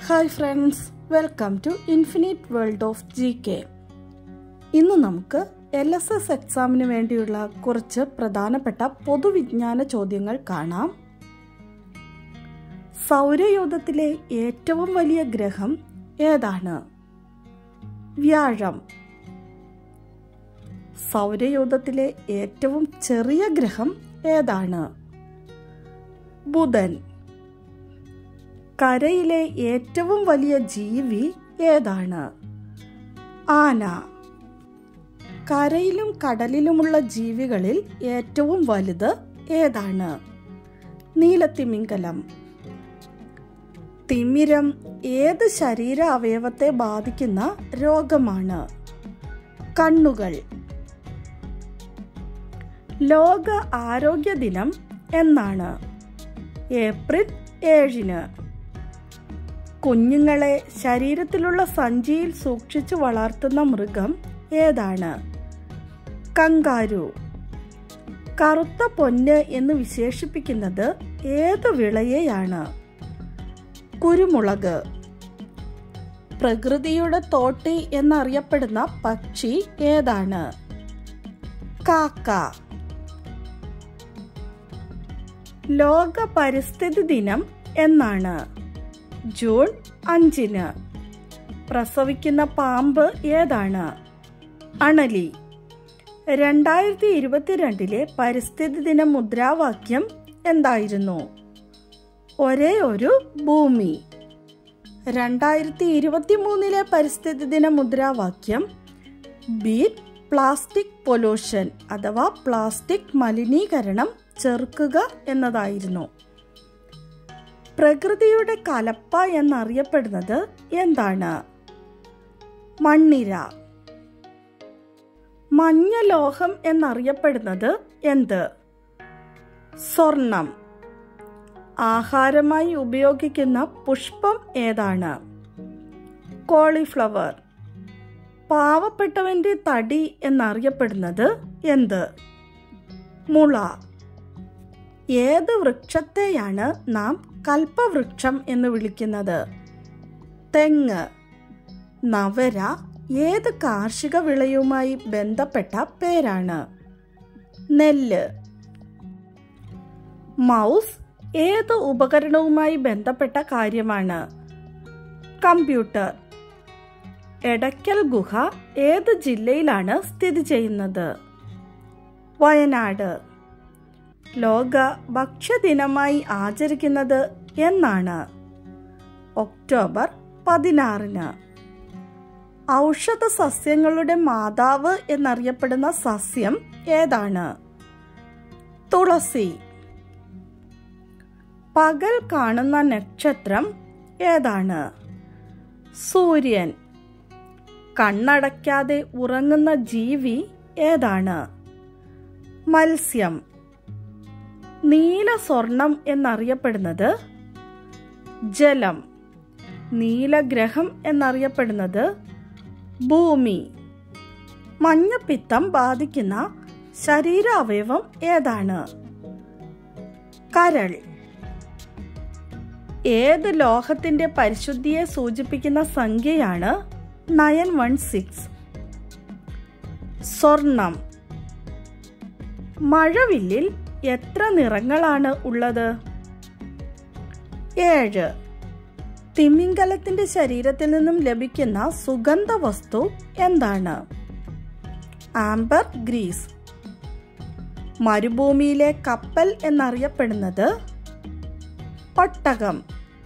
hi friends welcome to infinite world of G K ഇന്ന് നമുക്ക് L S S എക്സാമിന് വേണ്ടിയുള്ള കുറച്ച് പ്രധാനപ്പെട്ട പൊതുവിജ്ഞാന ചോദ്യങ്ങൾ കാണാം സൗരയൂഥത്തിലെ ഏറ്റവും വലിയ ഗ്രഹം ഏതാണ് വ്യാഴം സൗരയൂഥത്തിലെ ഏറ്റവും ചെറിയ ഗ്രഹം ഏതാണ് ബുധൻ കരയിലെ ഏറ്റവും വലിയ ജീവി ഏതാണ് ആന കരയിലും കടലിലുമുള്ള ജീവികളിൽ ഏറ്റവും വലുത് ഏതാണ് നീലത്തിമിംഗലം തിമിരം ഏത് ശരീര അവയവത്തെ ബാധിക്കുന്ന രോഗമാണ് കണ്ണുകൾ ലോക ആരോഗ്യ ദിനം എന്നാണ് ഏപ്രിൽ ഏഴിന് കുഞ്ഞുങ്ങളെ ശരീരത്തിലുള്ള സഞ്ചിയിൽ സൂക്ഷിച്ചു വളർത്തുന്ന മൃഗം ഏതാണ് കങ്കാരു കറുത്ത പൊന്ന് എന്ന് വിശേഷിപ്പിക്കുന്നത് ഏത് വിളയെയാണ് കുരുമുളക് പ്രകൃതിയുടെ തോട്ടി എന്നറിയപ്പെടുന്ന പക്ഷി ഏതാണ് കാക്ക ലോക പരിസ്ഥിതി ദിനം എന്നാണ് ജൂൺ അഞ്ചിന് പ്രസവിക്കുന്ന പാമ്പ് ഏതാണ് അണലി രണ്ടായിരത്തി ഇരുപത്തിരണ്ടിലെ പരിസ്ഥിതി ദിന മുദ്രാവാക്യം എന്തായിരുന്നു ഒരേ ഒരു ഭൂമി രണ്ടായിരത്തി ഇരുപത്തി മൂന്നിലെ പരിസ്ഥിതി ദിന മുദ്രാവാക്യം ബീറ്റ് പ്ലാസ്റ്റിക് പൊല്യൂഷൻ അഥവാ പ്ലാസ്റ്റിക് മലിനീകരണം ചെറുക്കുക എന്നതായിരുന്നു പ്രകൃതിയുടെ കലപ്പ എന്നറിയപ്പെടുന്നത് എന്താണ് മണ്ണിര മഞ്ഞ ലോഹം എന്നറിയപ്പെടുന്നത് എന്ത് സ്വർണം ആഹാരമായി ഉപയോഗിക്കുന്ന പുഷ്പം ഏതാണ് കോളിഫ്ലവർ പാവപ്പെട്ടവന്റെ തടി എന്നറിയപ്പെടുന്നത് എന്ത് മുള ഏത് വൃക്ഷത്തെയാണ് നാം കൽപ്പവൃക്ഷം എന്ന് വിളിക്കുന്നത് തെങ്ങ് നവര ഏത് കാർഷിക വിളയുമായി ബന്ധപ്പെട്ട പേരാണ് നെല്ല് മൗസ് ഏത് ഉപകരണവുമായി ബന്ധപ്പെട്ട കാര്യമാണ് കമ്പ്യൂട്ടർ എടയ്ക്കൽ ഗുഹ ഏത് ജില്ലയിലാണ് സ്ഥിതി ചെയ്യുന്നത് വയനാട് ലോക ഭക്ഷ്യദിനമായി ആചരിക്കുന്നത് എന്നാണ് ഒക്ടോബർ പതിനാറിന് ഔഷധ സസ്യങ്ങളുടെ മാതാവ് എന്നറിയപ്പെടുന്ന സസ്യം ഏതാണ് തുളസി പകൽ കാണുന്ന നക്ഷത്രം ഏതാണ് സൂര്യൻ കണ്ണടയ്ക്കാതെ ഉറങ്ങുന്ന ജീവി ഏതാണ് മത്സ്യം നീല സ്വർണം എന്നറിയപ്പെടുന്നത് ജലം നീലഗ്രഹം എന്നറിയപ്പെടുന്നത് ഭൂമി മഞ്ഞപ്പിത്തം ബാധിക്കുന്ന ശരീരാവയവം ഏതാണ് കരൾ ഏത് ലോഹത്തിന്റെ പരിശുദ്ധിയെ സൂചിപ്പിക്കുന്ന സംഖ്യയാണ് നയൻ വൺ സിക്സ് സ്വർണം മഴവില്ലിൽ എത്ര നിറങ്ങളാണ് ഉള്ളത് ഏഴ് തിമിംഗലത്തിന്റെ ശരീരത്തിൽ നിന്നും ലഭിക്കുന്ന സുഗന്ധ വസ്തു എന്താണ് ആംബർ ഗ്രീസ് മരുഭൂമിയിലെ കപ്പൽ എന്നറിയപ്പെടുന്നത് ഒട്ടകം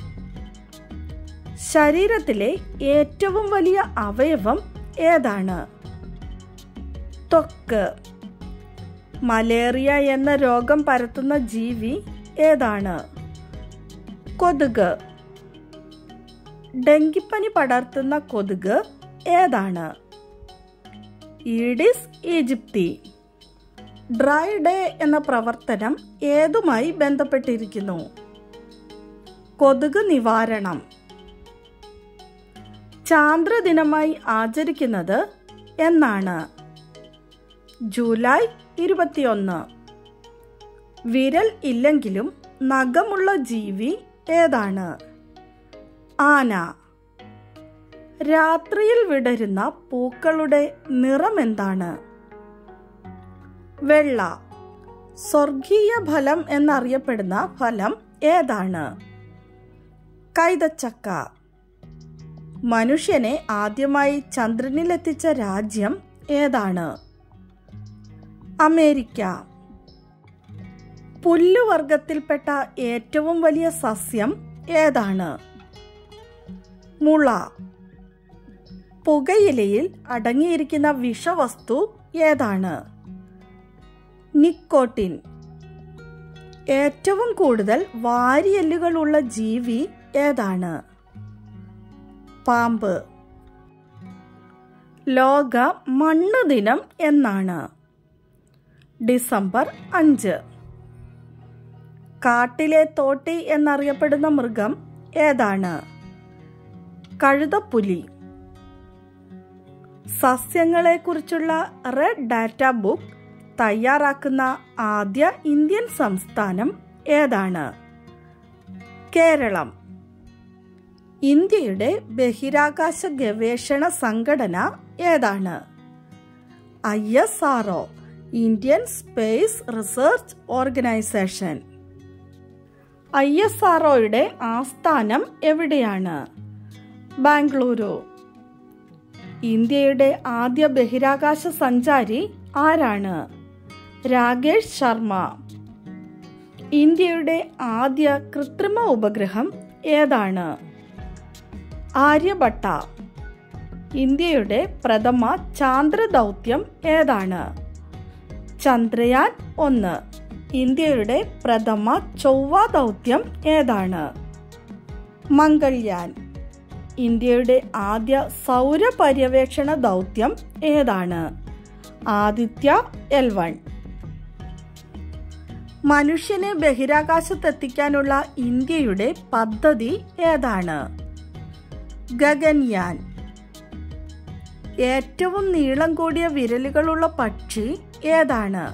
ശരീരത്തിലെ ഏറ്റവും വലിയ അവയവം ഏതാണ് ത്വക്ക് മലേറിയ എന്ന രോഗം പരത്തുന്ന ജീവി ഏതാണ് കൊതുക് ഡെങ്കിപ്പനി പടർത്തുന്ന കൊതുക് ഏതാണ് ഈഡിസ് ഈജിപ്തി ഡ്രൈ ഡേ എന്ന പ്രവർത്തനം ഏതുമായി ബന്ധപ്പെട്ടിരിക്കുന്നു കൊതുക് നിവാരണം ചാന്ദ്രദിനമായി ആചരിക്കുന്നത് എന്നാണ് ജൂലൈ ഇരുപത്തിയൊന്ന് വിരൽ ഇല്ലെങ്കിലും നഖമുള്ള ജീവി ഏതാണ് ആന രാത്രിയിൽ വിടരുന്ന പൂക്കളുടെ നിറം എന്താണ് വെള്ള സ്വർഗീയ ഫലം എന്നറിയപ്പെടുന്ന ഫലം ഏതാണ് കൈതച്ചക്ക മനുഷ്യനെ ആദ്യമായി ചന്ദ്രനിലെത്തിച്ച രാജ്യം ഏതാണ് അമേരിക്ക പുല്ലുവർഗത്തിൽപ്പെട്ട ഏറ്റവും വലിയ സസ്യം ഏതാണ് മുള പുകയിലയിൽ അടങ്ങിയിരിക്കുന്ന വിഷവസ്തു ഏതാണ് നിക്കോട്ടിൻ ഏറ്റവും കൂടുതൽ വാരിയെല്ലുകളുള്ള ജീവി ഏതാണ് പാമ്പ് ലോക മണ്ണ് ദിനം എന്നാണ് ഡിസംബർ അഞ്ച് കാട്ടിലെ തോട്ടി എന്നറിയപ്പെടുന്ന മൃഗം ഏതാണ് കഴുതപ്പുലി സസ്യങ്ങളെക്കുറിച്ചുള്ള റെഡ് ഡാറ്റ ബുക്ക് തയ്യാറാക്കുന്ന ആദ്യ ഇന്ത്യൻ സംസ്ഥാനം ഏതാണ് കേരളം ഇന്ത്യയുടെ ബഹിരാകാശ ഗവേഷണ സംഘടന ഏതാണ് I S R Indian space research organisation I S R ആസ്ഥാനം എവിടെയാണ് ബാംഗ്ലൂരു ഇന്ത്യയുടെ ആദ്യ ബഹിരാകാശ സഞ്ചാരി ആരാണ് രാകേഷ് ശർമ്മ ഇന്ത്യയുടെ ആദ്യ കൃത്രിമ ഉപഗ്രഹം ഏതാണ് ആര്യഭട്ട ഇന്ത്യയുടെ പ്രഥമ ചാന്ദ്ര ദൗത്യം ഏതാണ് ചന്ദ്രയാൻ ഒന്ന് ഇന്ത്യയുടെ പ്രഥമ ചൊവ്വ ദൗത്യം ഏതാണ് മംഗൾയാൻ ഇന്ത്യയുടെ ആദ്യ സൗര പര്യവേക്ഷണ ദൗത്യം ഏതാണ് ആദിത്യ എൽ വൺ മനുഷ്യനെ ബഹിരാകാശത്തെത്തിക്കാനുള്ള ഇന്ത്യയുടെ പദ്ധതി ഏതാണ് ഗഗൻയാൻ ഏറ്റവും നീളം കൂടിയ വിരലുകളുള്ള പക്ഷി ഏതാണ്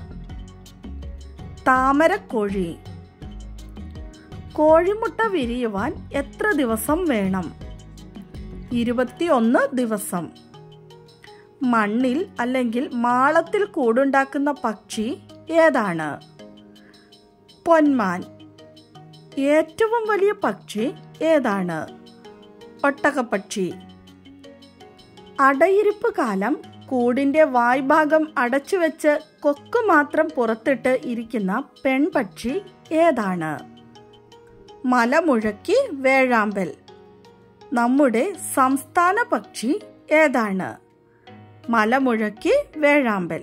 താമരക്കോഴി കോഴിമുട്ട വിരിയുവാൻ എത്ര ദിവസം വേണം ഇരുപത്തിയൊന്ന് ദിവസം മണ്ണിൽ അല്ലെങ്കിൽ മാളത്തിൽ കൂടുണ്ടാക്കുന്ന പക്ഷി ഏതാണ് പൊന്മാൻ ഏറ്റവും വലിയ പക്ഷി ഏതാണ് ഒട്ടകപ്പക്ഷി അടയിരിപ്പ് കാലം കൂടിന്റെ വായ്ഭാഗം അടച്ചുവെച്ച് കൊക്ക് മാത്രം പുറത്തിട്ട് ഇരിക്കുന്ന പെൺപക്ഷി ഏതാണ് മലമുഴക്കി വേഴാമ്പൽ നമ്മുടെ സംസ്ഥാന പക്ഷി ഏതാണ് മലമുഴക്കി വേഴാമ്പൽ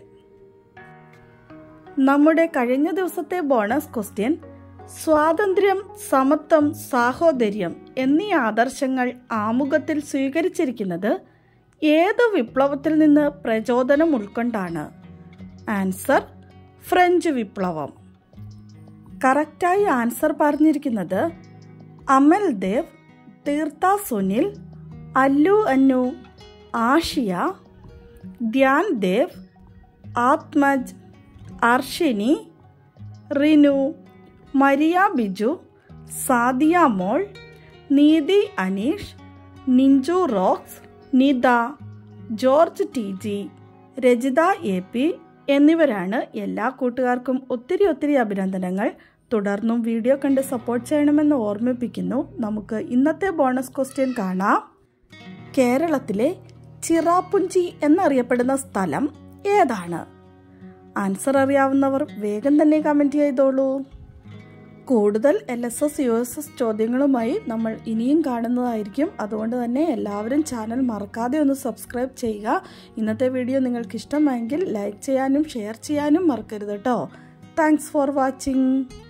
നമ്മുടെ കഴിഞ്ഞ ദിവസത്തെ ബോണസ് ക്വസ്റ്റ്യൻ സ്വാതന്ത്ര്യം സമത്വം സാഹോദര്യം എന്നീ ആദർശങ്ങൾ ആമുഖത്തിൽ സ്വീകരിച്ചിരിക്കുന്നത് ഏത് വിപ്ലവത്തിൽ നിന്ന് പ്രചോദനം ഉൾക്കൊണ്ടാണ് ആൻസർ ഫ്രഞ്ച് വിപ്ലവം കറക്റ്റായി ആൻസർ പറഞ്ഞിരിക്കുന്നത് അമൽ ദേവ് തീർത്ഥ Sunil Allu Annu Ashiya Dhyan Dev Athmaj Arshini Rinu Maria Biju Sadiya Mol Neethi Aneesh Ninju Rox Nitha George T G Rajitha A P എന്നിവരാണ് എല്ലാ കൂട്ടുകാർക്കും ഒത്തിരി ഒത്തിരി അഭിനന്ദനങ്ങൾ തുടർന്നും വീഡിയോ കണ്ട് സപ്പോർട്ട് ചെയ്യണമെന്ന് ഓർമ്മിപ്പിക്കുന്നു നമുക്ക് ഇന്നത്തെ ബോണസ് ക്വസ്റ്റ്യൻ കാണാം കേരളത്തിലെ ചിറാപ്പുഞ്ചി എന്നറിയപ്പെടുന്ന സ്ഥലം ഏതാണ് ആൻസർ അറിയാവുന്നവർ വേഗം തന്നെ കമൻറ്റ് ചെയ്തോളൂ കൂടുതൽ L S S U S S ചോദ്യങ്ങളുമായി നമ്മൾ ഇനിയും കാണുന്നതായിരിക്കും അതുകൊണ്ട് തന്നെ എല്ലാവരും ചാനൽ മറക്കാതെ ഒന്ന് സബ്സ്ക്രൈബ് ചെയ്യുക ഇന്നത്തെ വീഡിയോ നിങ്ങൾക്ക് ഇഷ്ടമായെങ്കിൽ ലൈക്ക് ചെയ്യാനും ഷെയർ ചെയ്യാനും മറക്കരുത് കേട്ടോ താങ്ക്സ് ഫോർ വാച്ചിങ്